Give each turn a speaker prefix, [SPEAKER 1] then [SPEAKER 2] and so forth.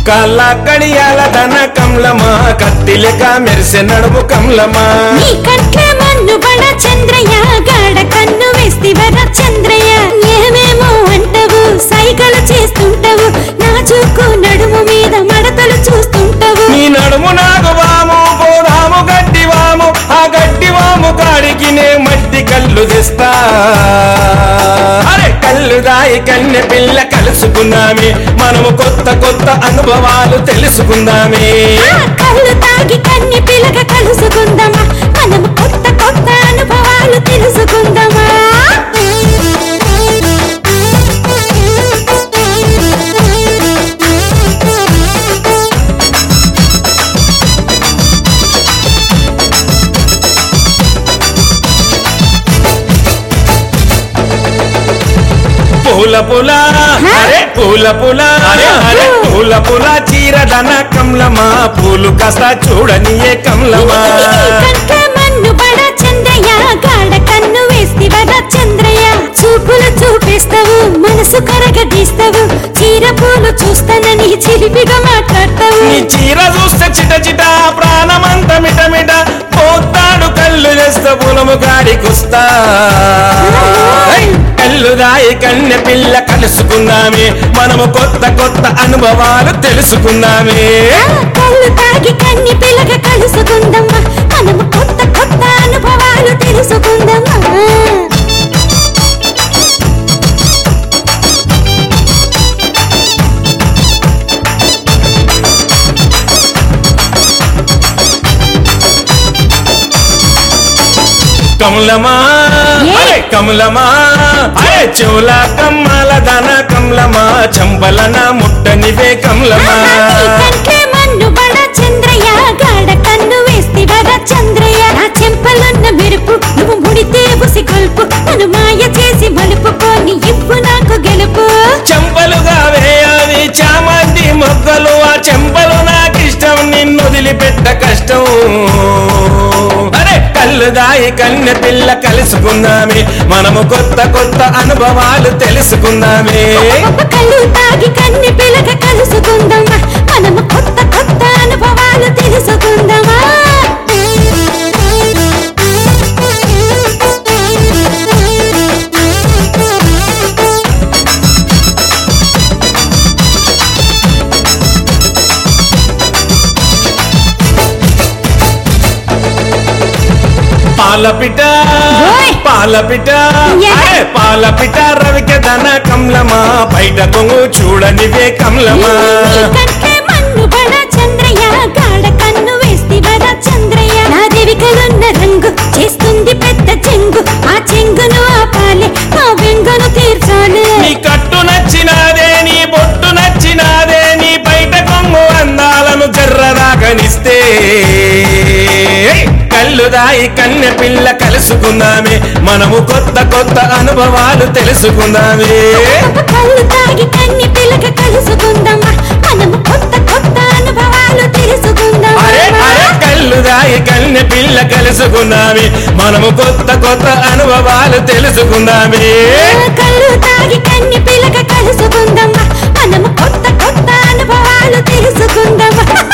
[SPEAKER 1] కాళ్ళ కడియాల దన కమలమా కత్తిలెక మెరిసె నడుము కమలమా
[SPEAKER 2] నీ కంట్లే మన్ను బడ చంద్రయ్య గాడ కన్ను వేస్తివర చంద్రయ్య ఏమేమో అంటవు సైగలు చేస్తుంటవు నాజుకు నడుము మీద మడతలు చూస్తుంటవు
[SPEAKER 1] నీ నడుము నాకు వాము పోదాము గడ్డి వాము ఆ గడ్డి వాము కాడికి నే మట్టి కళ్ళు తెస్తా అరే కళ్ళు దాయి కన్నె పిల్ల కలుసుకుందామే మనము కొత్త కొత్త అనుభవాలు తెలుసుకుందామే
[SPEAKER 2] ఆ కళ్ళు తాగి కన్ని పిలక కలుసుకుందామా మనం కొత్త కొత్త అనుభవాలు తెలుసుకుందామా
[SPEAKER 1] పూల పూల అరే పూల పూల అరే అరే పూల పూల చీరదన కమలమా పూలు కాస్త చూడనియే కమలమా
[SPEAKER 2] కంటే మన్ను బడ చంద్రయ్య గాడ కన్ను వేస్తివర చంద్రయ్య చూపులు చూపిస్తావు మనసు కరగదీస్తావు చీర పూలు చూస్తానని చిలిపిగా మాట్లాడతావు
[SPEAKER 1] నీ చీర చూస్తే చిట చిట ప్రాణమంత మిట మిట పోతాడు కళ్ళు చేస్తే పొలము గాడికొస్తా హై! కళ్ళు దాయి కన్నె పిల్ల కలుసుకుందామే మనము కొత్త కొత్త అనుభవాలు తెలుసుకుందామే
[SPEAKER 2] ఆ కళ్ళు తాగి కన్ని పిలక కలుసుకుందామా మనము కొత్త కొత్త అనుభవాలు తెలుసుకుందామా
[SPEAKER 1] కమలమా
[SPEAKER 2] ఏ?
[SPEAKER 1] అరే కమలమా అరే చెవుల కమ్మల దన కమలమా చంపలన ముట్టనివే కమలమా
[SPEAKER 2] కంటే మన్ను బడ చంద్రయ్య గాడ కన్ను వేస్తివర చంద్రయ్య నా చెంపలున్న మెరుపు నువ్వు ముడితే ఉసి గొల్పు నన్ను మాయ చేసి మలుపుకోని ఇవ్వు నాకు గెలుపు
[SPEAKER 1] చెంపలుగా వేయాలి చామంతి మొక్కలు ఆ చెంపలు నాకిష్టం నిన్ను వదిలిపెట్ట కష్టం అరే కళ్ళు దాయి కన్నె పిల్ల కలుసుకుందామే మనము కొత్త కొత్త అనుభవాలు తెలుసుకుందామే
[SPEAKER 2] కళ్ళు తాగి కన్ని పిలక కలుసుకుందామా మనము కొత్త కొత్త అనుభవాలు తెలుసుకుందామా
[SPEAKER 1] పాలపిట
[SPEAKER 2] ఓయ్!
[SPEAKER 1] పాలపిట
[SPEAKER 2] యా!
[SPEAKER 1] అరే పాలపిట రవిక దన కమలమా బయట కొంగు చూడనివే కమలమా
[SPEAKER 2] నీ కంటే మన్ను బడ చంద్రయ్య గాడ కన్ను వేస్తివర చంద్రయ్య నా దేవికలున్న రంగు చేస్తుంది పెద్ద చెంగు ఆ చెంగును ఆపాలి ఆ వెంగును తీర్చాలి
[SPEAKER 1] నీ కట్టు నచ్చినాదే నీ బొట్టు నచ్చినాదే నీ బయట కొంగు అందాలను జర్రదాగనిస్తే కళ్ళు దాయి కన్నె పిల్ల కలుసుకుందామే మనము కొత్త కొత్త అనుభవాలు తెలుసుకుందామే
[SPEAKER 2] కళ్ళు తాగి కన్ని పిలక కలుసుకుందామా మనము కొత్త కొత్త అనుభవాలు తెలుసుకుందామా
[SPEAKER 1] అరే అరే కళ్ళు దాయి కన్నె పిల్ల కలుసుకుందామే మనము కొత్త కొత్త అనుభవాలు తెలుసుకుందామే
[SPEAKER 2] కళ్ళు తాగి కన్ని పిలక కలుసుకుందామా మనము కొత్త కొత్త అనుభవాలు తెలుసుకుందామా